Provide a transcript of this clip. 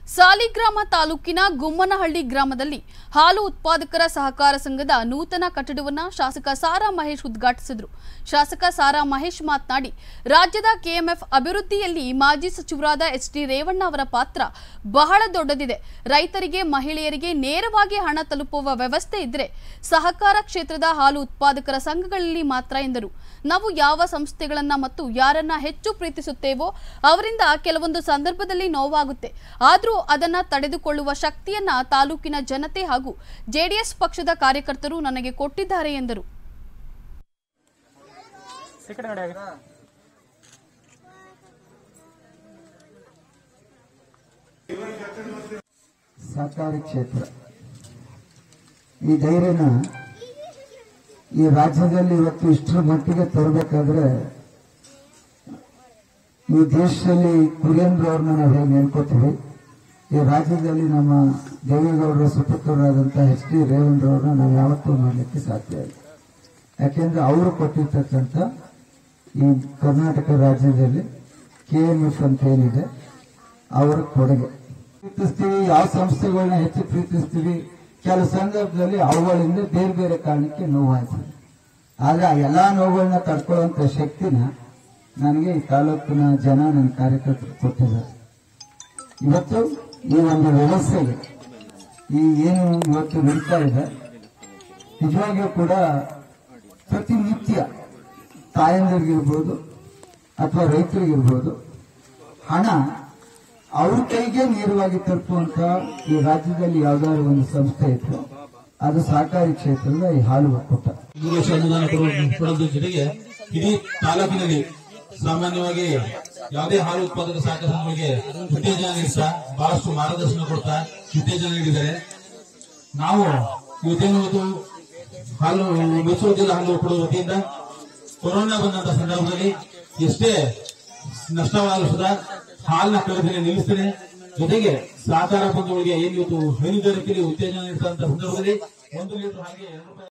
ಸಾಲಿಗ್ರಾಮ ತಾಲೂಕಿನ ಗುಮ್ಮನಹಳ್ಳಿ ಗ್ರಾಮದಲ್ಲಿ ಹಾಲು ಉತ್ಪಾದಕರ ಸಹಕಾರ ಸಂಘದ ನೂತನ ಕಟ್ಟಡವನ್ನ ಶಾಸಕ ಸಾರಾ ಮಹೇಶ್ ಉದ್ಘಾಟಿಸಿದರು ಶಾಸಕ ಸಾರಾ ಮಹೇಶ್ ಮಾತನಾಡಿ ರಾಜ್ಯದ ಕೆಎಂಎಫ್ ಅಭಿವೃದ್ಧಿಯಲ್ಲಿ ಮಾಜಿ ಸಚಿವರಾದ ಎಚ್ ಡಿ ರೇವಣ್ಣ ಅವರ ಪಾತ್ರ ಬಹಳ ದೊಡ್ಡದಿದೆ ರೈತರಿಗೆ ಮಹಿಳೆಯರಿಗೆ ನೇರವಾಗಿ ಹಣ ತಲುಪುವ ವ್ಯವಸ್ಥೆ ಇದ್ರೆ ಸಹಕಾರ ಕ್ಷೇತ್ರದ ಹಾಲು ಉತ್ಪಾದಕರ ಸಂಘಗಳಲ್ಲಿ ಮಾತ್ರ ಎಂದರು ನಾವು ಯಾವ ಸಂಸ್ಥೆಗಳನ್ನ ಮತ್ತು ಯಾರನ್ನ ಹೆಚ್ಚು ಪ್ರೀತಿಸುತ್ತೇವೋ ಅವರಿಂದ ಕೆಲವೊಂದು ಸಂದರ್ಭದಲ್ಲಿ ನೋವಾಗುತ್ತೆ ಆದರೂ ಅದನ್ನ ತಡೆದುಕೊಳ್ಳುವ ಶಕ್ತಿಯನ್ನ ತಾಲೂಕಿನ ಜನತೆ ಹಾಗೂ ಜೆಡಿಎಸ್ ಪಕ್ಷದ ಕಾರ್ಯಕರ್ತರು ನನಗೆ ಕೊಟ್ಟಿದ್ದಾರೆ ಎಂದರು ಈ ಕಡೆ ನೋಡಿ ಹಾಗೆ. ಸಹಕಾರಿ ಕ್ಷೇತ್ರ ಈ ಧೈರ್ಯನ ಈ ರಾಜ್ಯದಲ್ಲಿ ಇವತ್ತು ಇಷ್ಟರ ಮಟ್ಟಿಗೆ ತರಬೇಕಾದ್ರೆ ಈ ದೇಶದಲ್ಲಿ ಕುರಿಯಂದ್ರ ಅವ್ರನ್ನ ನಾವು ಹೇಗೆ ನೆನ್ಕೋತೀವಿ ಈ ರಾಜ್ಯದಲ್ಲಿ ನಮ್ಮ ದೇವೇಗೌಡರ ಸುಪುತ್ರರಾದಂತಹ ಎಚ್ ಡಿ ರೇವಣ್ಣರವ್ರನ್ನ ನಾವು ಯಾವತ್ತೂ ಮಾಡಲಿಕ್ಕೆ ಸಾಧ್ಯ ಇಲ್ಲ ಯಾಕೆಂದ್ರೆ ಅವರು ಕೊಟ್ಟಿರ್ತಕ್ಕಂಥ ಈ ಕರ್ನಾಟಕ ರಾಜ್ಯದಲ್ಲಿ ಕೆ ಎಂ ಎಫ್ ಅಂತ ಏನಿದೆ ಅವರ ಕೊಡುಗೆ ಪ್ರೀತಿಸ್ತೀವಿ ಯಾವ ಸಂಸ್ಥೆಗಳನ್ನ ಹೆಚ್ಚು ಪ್ರೀತಿಸ್ತೀವಿ ಕೆಲವು ಸಂದರ್ಭದಲ್ಲಿ ಅವುಗಳಿಂದ ಬೇರೆ ಬೇರೆ ಕಾರಣಕ್ಕೆ ನೋವಾಯ್ತದೆ ಆದ್ರೆ ಆ ಎಲ್ಲಾ ನೋವುಗಳನ್ನ ತಡ್ಕೊಳ್ಳುವಂತ ಶಕ್ತಿನ ನನಗೆ ಈ ತಾಲೂಕಿನ ಜನ ನನ್ನ ಕಾರ್ಯಕರ್ತರು ಕೊಟ್ಟಿದ್ದಾರೆ ಇವತ್ತು ಈ ಒಂದು ವ್ಯವಸ್ಥೆಗೆ ಈ ಏನು ಇವತ್ತು ನಡೀತಾ ಇದೆ ನಿಜವಾಗಿಯೂ ಕೂಡ ಪ್ರತಿನಿತ್ಯ ತಾಯಂದಿರಿಗಿರ್ಬೋದು ಅಥವಾ ರೈತರಿಗಿರ್ಬೋದು ಹಣ ಅವ್ರ ಕೈಗೆ ನೇರವಾಗಿ ತಲುಪುವಂತ ಈ ರಾಜ್ಯದಲ್ಲಿ ಯಾವ್ದಾದ್ರು ಒಂದು ಸಂಸ್ಥೆ ಇತ್ತು ಅದು ಸಹಕಾರಿ ಕ್ಷೇತ್ರದ ಈ ಹಾಲು ಒಕ್ಕೂಟ ಮೂರು ವರ್ಷ ಅನುದಾನ ಕೊಡುವ- ಕೊಡೋದ್ರ ಜೊತೆಗೆ ಇಡೀ ತಾಲೂಕಿನಲ್ಲಿ ಸಾಮಾನ್ಯವಾಗಿ ಯಾವುದೇ ಹಾಲು ಉತ್ಪಾದಕ ಸಹಕಾರ ಸಂಘಗಳಿಗೆ ಉತ್ತೇಜನ ನೀಡ್ತಾ ಬಹಳಷ್ಟು ಮಾರ್ಗದರ್ಶನ ಕೊಡ್ತಾ ಉತ್ತೇಜನ ನೀಡಿದ್ದಾರೆ ನಾವು ಇವತ್ತೇನು ಇವತ್ತು ಹಾಲು ಮೈಸೂರು ಜಿಲ್ಲಾ ಹಾಲು ಕೊಡುವ ವತಿಯಿಂದ ಕೊರೋನಾ ಬಂದಂತ ಸಂದರ್ಭದಲ್ಲಿ ಎಷ್ಟೇ ನಷ್ಟವಾದರೂ ಸುಧಾ ಹಾಲಿನ ಖರೀದಿನ ನಿಲ್ಲಿಸ್ತೇನೆ ಜೊತೆಗೆ ಸಹಕಾರ ಬಂಧುಗಳಿಗೆ ಏನು ಇವತ್ತು ಹೈನುಗಾರಿಕೆಯಲ್ಲಿ ಉತ್ತೇಜನ ನೀಡುವಂತ ಸಂದರ್ಭದಲ್ಲಿ ಒಂದು ಲೀಟರ್ ಹಾಗೆ ಎರಡು ರೂಪಾಯಿ